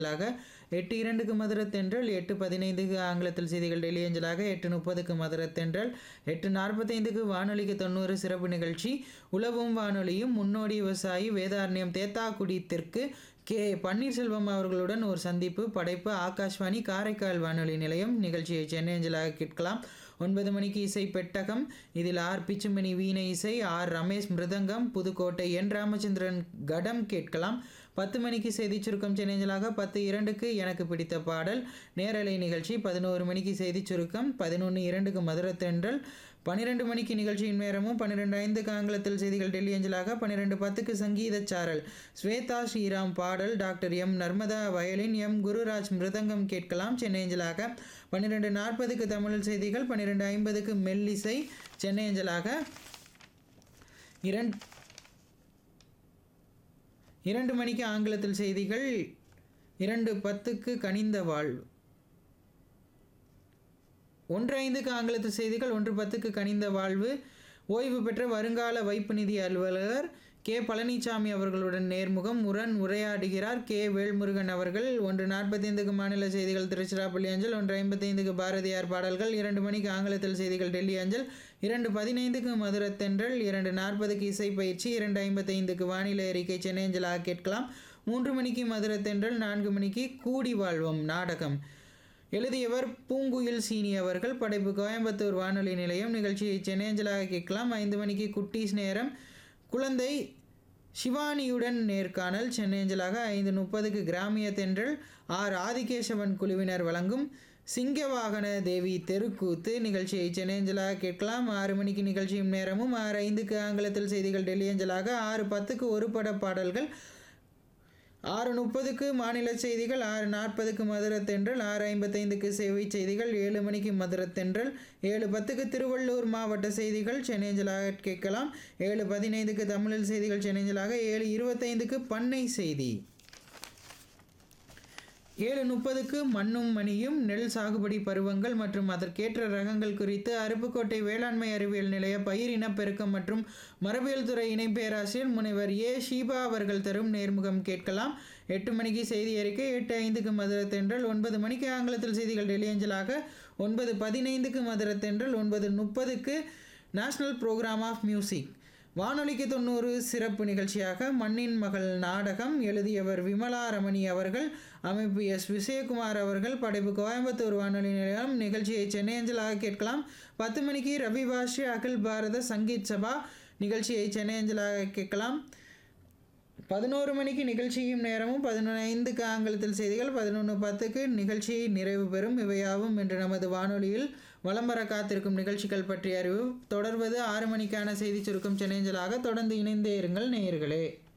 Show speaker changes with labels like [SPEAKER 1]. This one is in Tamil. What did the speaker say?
[SPEAKER 1] அஞ்சலாக எட்டு இரண்டுக்கு மதுரை தென்றல் எட்டு பதினைந்துக்கு ஆங்கிலத்தில் செய்திகள் டெல்லி அஞ்சலாக எட்டு முப்பதுக்கு மதுரை தென்றல் எட்டு நாற்பத்தைந்துக்கு வானொலிக்கு தொண்ணூறு சிறப்பு நிகழ்ச்சி உழவும் வானொலியும் முன்னோடி விவசாயி வேதாரண்யம் தேத்தாக்குடி தெற்கு கே பன்னீர்செல்வம் அவர்களுடன் ஒரு சந்திப்பு படைப்பு ஆகாஷ்வாணி காரைக்கால் வானொலி நிலையம் நிகழ்ச்சியை சென்னை அஞ்சலாக கேட்கலாம் ஒன்பது மணிக்கு இசை பெட்டகம் இதில் ஆர் பிச்சுமணி வீணை இசை ஆர் ரமேஷ் மிருதங்கம் புதுக்கோட்டை என் ராமச்சந்திரன் கடம் கேட்கலாம் பத்து மணிக்கு செய்தி சுருக்கம் சென்னைஞ்சலாக பத்து இரண்டுக்கு எனக்கு பிடித்த பாடல் நேரலை நிகழ்ச்சி பதினோரு மணிக்கு செய்தி சுருக்கம் பதினொன்று இரண்டுக்கு மதுரை தென்றல் பன்னிரெண்டு மணிக்கு நிகழ்ச்சியின் நேரமும் பன்னிரெண்டு ஐந்துக்கு ஆங்கிலத்தில் செய்திகள் டெல்லி அஞ்சலாக பன்னிரெண்டு பத்துக்கு சங்கீத சாரல் ஸ்வேதா ஸ்ரீராம் பாடல் doctor M Narmada violin M Gururaj மிருதங்கம் கேட்கலாம் சென்னை அஞ்சலாக பன்னிரெண்டு நாற்பதுக்கு தமிழ் செய்திகள் பன்னிரெண்டு ஐம்பதுக்கு மெல்லிசை சென்னை அஞ்சலாக இரண்டு இரண்டு மணிக்கு ஆங்கிலத்தில் செய்திகள் இரண்டு பத்துக்கு கனிந்த வாழ்வு ஒன்று ஐந்துக்கு ஆங்கிலத்து செய்திகள் ஒன்று பத்துக்கு கனிந்த வாழ்வு ஓய்வு பெற்ற வருங்கால வைப்பு நிதி அலுவலர் கே பழனிசாமி அவர்களுடன் நேர்முகம் உடன் உரையாடுகிறார் கே வேல்முருகன் அவர்கள் ஒன்று நாற்பத்தைந்துக்கு மாநில செய்திகள் திருச்சிராப்பள்ளி அஞ்சல் ஒன்று ஐம்பத்தைந்துக்கு பாரதியார் பாடல்கள் இரண்டு மணிக்கு ஆங்கிலத்தில் செய்திகள் டெல்லி அஞ்சல் இரண்டு பதினைந்துக்கு மதுரை தென்றல் இரண்டு நாற்பதுக்கு இசை பயிற்சி இரண்டு ஐம்பத்தைந்துக்கு வானிலை அறிக்கை சென்னை அஞ்சலாக கேட்கலாம் மூன்று மணிக்கு மதுரை தென்றல் நான்கு மணிக்கு கூடி வாழ்வோம் நாடகம் எழுதியவர் பூங்குயில் சீனி அவர்கள் படைப்பு கோயம்புத்தூர் வானொலி நிலையம் நிகழ்ச்சியை சென்னையஞ்சலாக கேட்கலாம் ஐந்து மணிக்கு குட்டீஸ் நேரம் குழந்தை சிவானியுடன் நேர்காணல் சென்னையஞ்சலாக ஐந்து முப்பதுக்கு கிராமிய தென்றல் ஆர் ஆதிகேசவன் குழுவினர் வழங்கும் சிங்கவாகன தேவி தெருக்கூத்து நிகழ்ச்சியை சென்னையஞ்சலாக கேட்கலாம் ஆறு மணிக்கு நிகழ்ச்சியும் நேரமும் ஆறு ஐந்துக்கு ஆங்கிலத்தில் செய்திகள் டெல்லி அஞ்சலாக ஆறு பத்துக்கு ஒரு பட பாடல்கள் ஆறு முப்பதுக்கு மாநில செய்திகள் ஆறு நாற்பதுக்கு மதுரை தென்றல் ஆறு ஐம்பத்தைந்துக்கு சேவை செய்திகள் ஏழு மணிக்கு மதுரை தென்றல் ஏழு பத்துக்கு திருவள்ளூர் மாவட்ட செய்திகள் சென்னைஞ்சலாக கேட்கலாம் ஏழு பதினைந்துக்கு தமிழில் செய்திகள் சென்னைஞ்சலாக ஏழு இருபத்தைந்துக்கு பண்ணை செய்தி ஏழு முப்பதுக்கு மண்ணும் மணியும் நெல் சாகுபடி பருவங்கள் மற்றும் அதற்கேற்ற ரகங்கள் குறித்து அருப்புக்கோட்டை வேளாண்மை அறிவியல் நிலைய பயிர் இனப்பெருக்கம் மற்றும் மரபியல் துறை இணை பேராசிரியர் முனைவர் ஏ ஷீபா அவர்கள் தரும் நேர்முகம் கேட்கலாம் எட்டு மணிக்கு செய்தி அறிக்கை எட்டு ஐந்துக்கு மதுரை தென்றல் ஒன்பது மணிக்கு ஆங்கிலத்தில் செய்திகள் டெல்லி அஞ்சலாக ஒன்பது பதினைந்துக்கு மதுரை தென்றல் ஒன்பது முப்பதுக்கு நேஷ்னல் ப்ரோக்ராம் ஆஃப் மியூசிக் வானொலிக்கு தொண்ணூறு சிறப்பு நிகழ்ச்சியாக மண்ணின் மகள் நாடகம் எழுதியவர் விமலா ரமணி அவர்கள் அமைப்பு எஸ் விஜயகுமார் அவர்கள் படைப்பு கோயம்புத்தூர் வானொலி நிலையம் நிகழ்ச்சியை சென்னை அஞ்சலாக கேட்கலாம் பத்து மணிக்கு ரவி பாஷி அகில் பாரத சங்கீத் சபா நிகழ்ச்சியை சென்னை அஞ்சலாக கேட்கலாம் பதினோரு மணிக்கு நிகழ்ச்சியும் நேரமும் பதினொன்று ஐந்துக்கு ஆங்கிலத்தில் செய்திகள் பதினொன்று பத்துக்கு நிகழ்ச்சி நிறைவு பெறும் இவையாவும் இன்று நமது வானொலியில் வலம் வர காத்திருக்கும் நிகழ்ச்சிகள் பற்றிய அறிவு தொடர்வது ஆறு மணிக்கான செய்தி சுருக்கம் சென்னைஞ்சலாக தொடர்ந்து இணைந்தே இருங்கள் நேயர்களே